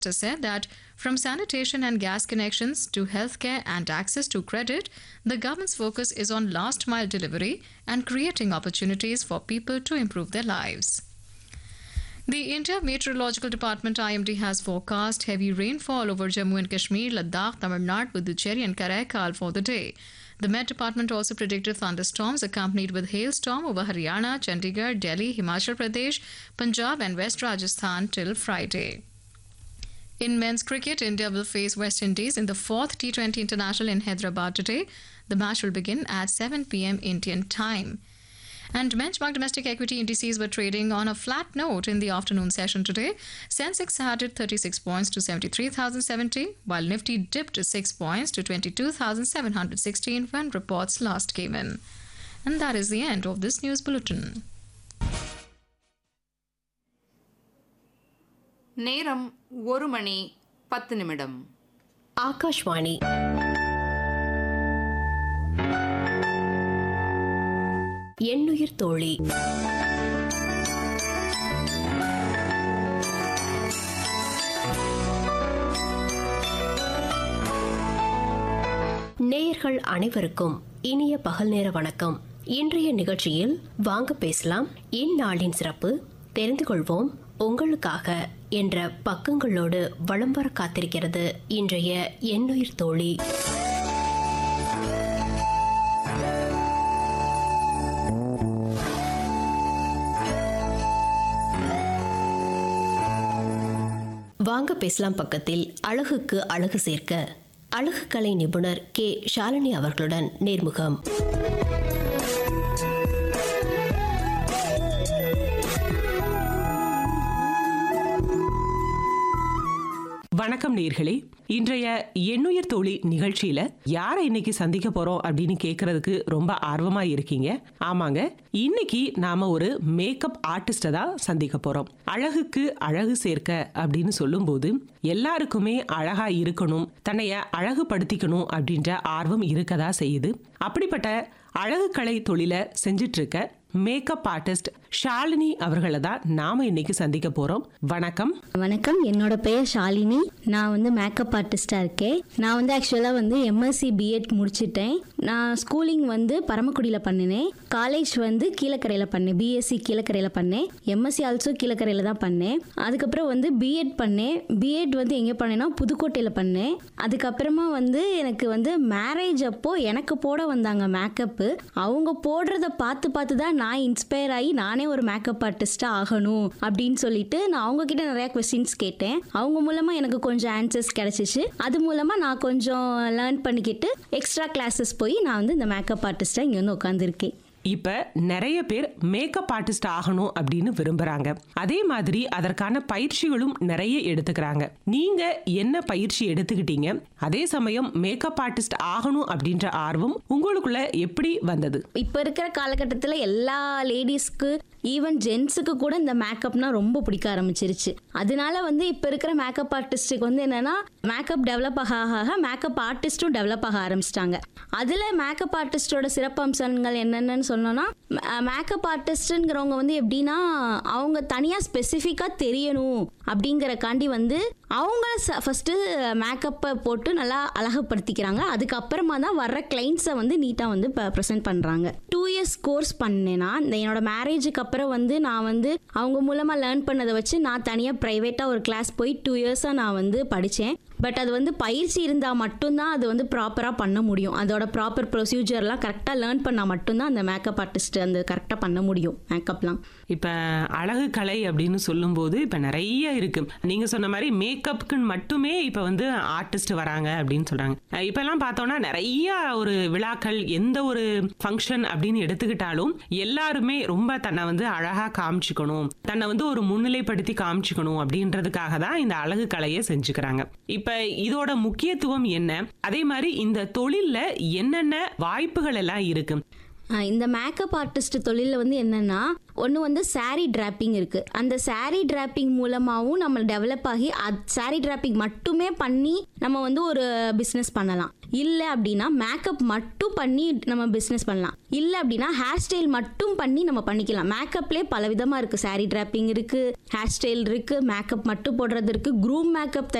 said that from sanitation and gas connections to healthcare and access to credit, the government's focus is on last mile delivery and creating opportunities for people to improve their lives. The India Meteorological Department IMD has forecast heavy rainfall over Jammu and Kashmir, Ladakh, Tamil Nadu, Puducherry, and Karaikal for the day. The Met Department also predicted thunderstorms accompanied with hailstorm over Haryana, Chandigarh, Delhi, Himachal Pradesh, Punjab, and West Rajasthan till Friday. In men's cricket, India will face West Indies in the fourth T20 International in Hyderabad today. The match will begin at 7 pm Indian time. And benchmark domestic equity indices were trading on a flat note in the afternoon session today. Sensex added 36 points to 73,070, while Nifty dipped 6 points to 22,716 when reports last came in. And that is the end of this news bulletin. நேரம் ஒரு மணி பத்து நிமிடம் ஆகாஷ்வாணி எண்ணுயிர் தோழி நேயர்கள் அனைவருக்கும் இனிய பகல் நேர வணக்கம் இன்றைய நிகழ்ச்சியில் வாங்க பேசலாம் இந்நாளின் சிறப்பு தெரிந்து கொள்வோம் உங்களுக்காக என்ற பக்கங்களோடு வலம் வர காத்திருக்கிறது இன்றைய எண்ணுயிர் தோழி வாங்க பேசலாம் பக்கத்தில் அழகுக்கு அழகு சேர்க்க அழகு கலை நிபுணர் கே ஷாலினி அவர்களுடன் நேர்முகம் வணக்கம் நேர்களே இன்றைய எண்ணுயிர் தோழி நிகழ்ச்சியில யாரை இன்னைக்கு சந்திக்க போறோம் அப்படின்னு கேக்குறதுக்கு ரொம்ப ஆர்வமா இருக்கீங்க ஆமாங்க இன்னைக்கு நாம ஒரு மேக்கப் ஆர்டிஸ்ட தான் சந்திக்க போறோம் அழகுக்கு அழகு சேர்க்க அப்படின்னு சொல்லும்போது எல்லாருக்குமே அழகா இருக்கணும் தன்னைய அழகுபடுத்திக்கணும் அப்படின்ற ஆர்வம் இருக்கதா செய்யுது அப்படிப்பட்ட அழகு கலை தொழிலை செஞ்சிட்டு இருக்க மேக்கப் ஆர்டிஸ்ட் ஷாலினி அவர்களை தான் நாம இன்னைக்கு சந்திக்க போறோம் வணக்கம் வணக்கம் என்னோட பெயர் ஷாலினி நான் வந்து மேக்கப் ஆர்டிஸ்டாக இருக்கேன் நான் வந்து ஆக்சுவலாக வந்து எம்எஸ்சி பிஎட் முடிச்சிட்டேன் நான் ஸ்கூலிங் வந்து பரமக்குடியில் பண்ணினேன் காலேஜ் வந்து கீழக்கரையில் பண்ணேன் பிஎஸ்சி கீழக்கரையில் பண்ணேன் எம்எஸ்சி ஆல்சோ கீழக்கரையில் தான் பண்ணேன் அதுக்கப்புறம் வந்து பிஎட் பண்ணேன் பிஎட் வந்து எங்கே பண்ணேன்னா புதுக்கோட்டையில் பண்ணேன் அதுக்கப்புறமா வந்து எனக்கு வந்து மேரேஜ் அப்போ எனக்கு போட வந்தாங்க மேக்கப்பு அவங்க போடுறத பார்த்து பார்த்து தான் நான் இன்ஸ்பயர் ஆகி நானே ஒரு மேக்கப் ஆர்டிஸ்டாக ஆகணும் அப்படின்னு சொல்லிட்டு நான் அவங்க கிட்ட நிறைய கொஸ்டின்ஸ் கேட்டேன் அவங்க மூலமா எனக்கு கொஞ்சம் ஆன்சர்ஸ் கிடைச்சிச்சு அது மூலமா நான் கொஞ்சம் லேர்ன் பண்ணிக்கிட்டு எக்ஸ்ட்ரா கிளாஸஸ் போய் நான் வந்து இந்த மேக்கப் ஆர்டிஸ்டாக இங்கே வந்து உட்காந்துருக்கேன் இப்ப நிறைய பேர் மேக்கப் ஆர்டிஸ்ட் ஆகணும் அப்படின்னு விரும்புறாங்க அதே மாதிரி அதற்கான பயிற்சிகளும் நிறைய எடுத்துக்கிறாங்க நீங்க என்ன பயிற்சி எடுத்துக்கிட்டீங்க அதே சமயம் மேக்கப் ஆர்டிஸ்ட் ஆகணும் அப்படின்ற ஆர்வம் உங்களுக்குள்ள எப்படி வந்தது இப்போ இருக்கிற காலகட்டத்தில் எல்லா லேடிஸ்க்கு ஈவன் ஜென்ஸுக்கு கூட இந்த மேக்கப்னா ரொம்ப பிடிக்க ஆரம்பிச்சிருச்சு அதனால வந்து இப்போ இருக்கிற மேக்கப் ஆர்டிஸ்ட்டுக்கு வந்து என்னன்னா மேக்கப் டெவலப் ஆக ஆக ஆக மேக்கப் ஆர்டிஸ்ட்டும் டெவலப் ஆக ஆரம்பிச்சிட்டாங்க அதில் மேக்கப் ஆர்டிஸ்டோட சிறப்பம்சங்கள் என்னென்னு சொன்னோன்னா மேக்கப் ஆர்டிஸ்ட்டுங்கிறவங்க வந்து எப்படின்னா அவங்க தனியாக ஸ்பெசிஃபிக்காக தெரியணும் அப்படிங்கறக்காண்டி வந்து அவங்க ஃபஸ்ட்டு மேக்கப்பை போட்டு நல்லா அழகுபடுத்திக்கிறாங்க அதுக்கப்புறமா தான் வர்ற கிளைண்ட்ஸை வந்து நீட்டாக வந்து இப்போ ப்ரெசென்ட் பண்ணுறாங்க டூ இயர்ஸ் கோர்ஸ் பண்ணேன்னா இந்த என்னோட மேரேஜுக்கு அப்புறம் வந்து நான் வந்து அவங்க மூலமாக லேர்ன் பண்ணதை வச்சு நான் தனியாக ப்ரைவேட்டாக ஒரு கிளாஸ் போய் டூ இயர்ஸாக நான் வந்து படித்தேன் பட் அது வந்து பயிற்சி இருந்தால் மட்டும்தான் அது வந்து ப்ராப்பராக பண்ண முடியும் அதோட ப்ராப்பர் ப்ரொசீஜர்லாம் கரெக்டாக லேர்ன் பண்ணால் மட்டும்தான் அந்த மேக்கப் ஆர்டிஸ்ட் அந்த கரெக்டாக பண்ண முடியும் மேக்கப்லாம் இப்ப அழகு கலை அப்படின்னு சொல்லும்போது இப்ப நிறைய இருக்கு நீங்க சொன்ன மாதிரி மேக்கப்புக்கு மட்டுமே இப்ப வந்து ஆர்டிஸ்ட் வராங்க அப்படின்னு சொல்றாங்க அஹ் இப்ப எல்லாம் பார்த்தோம்னா நிறைய ஒரு விழாக்கள் எந்த ஒரு ஃபங்க்ஷன் அப்படின்னு எடுத்துக்கிட்டாலும் எல்லாருமே ரொம்ப தன்னை வந்து அழகா காமிச்சுக்கணும் தன்னை வந்து ஒரு முன்னிலைப்படுத்தி காமிச்சுக்கணும் அப்படின்றதுக்காக தான் இந்த அழகு கலையை செஞ்சுக்கிறாங்க இப்ப இதோட முக்கியத்துவம் என்ன அதே மாதிரி இந்த தொழில்ல என்னென்ன வாய்ப்புகள் எல்லாம் இருக்கு ஆஹ் இந்த மேக்கப் ஆர்டிஸ்ட் தொழிலில் வந்து என்னன்னா ஒன்று வந்து saree டிராப்பிங் இருக்குது அந்த saree டிராப்பிங் மூலமாகவும் நம்ம டெவலப் ஆகி அது saree டிராப்பிங் மட்டுமே பண்ணி நம்ம வந்து ஒரு பிஸ்னஸ் பண்ணலாம் இல்லை அப்படின்னா மேக்கப் மட்டும் பண்ணி நம்ம பிஸ்னஸ் பண்ணலாம் இல்லை அப்படின்னா ஹேர் ஸ்டைல் மட்டும் பண்ணி நம்ம பண்ணிக்கலாம் மேக்கப்லேயே பல விதமாக இருக்குது saree டிராப்பிங் இருக்குது ஹேர் ஸ்டைல் இருக்குது மேக்கப் மட்டும் போடுறது இருக்குது க்ரூம் மேக்கப்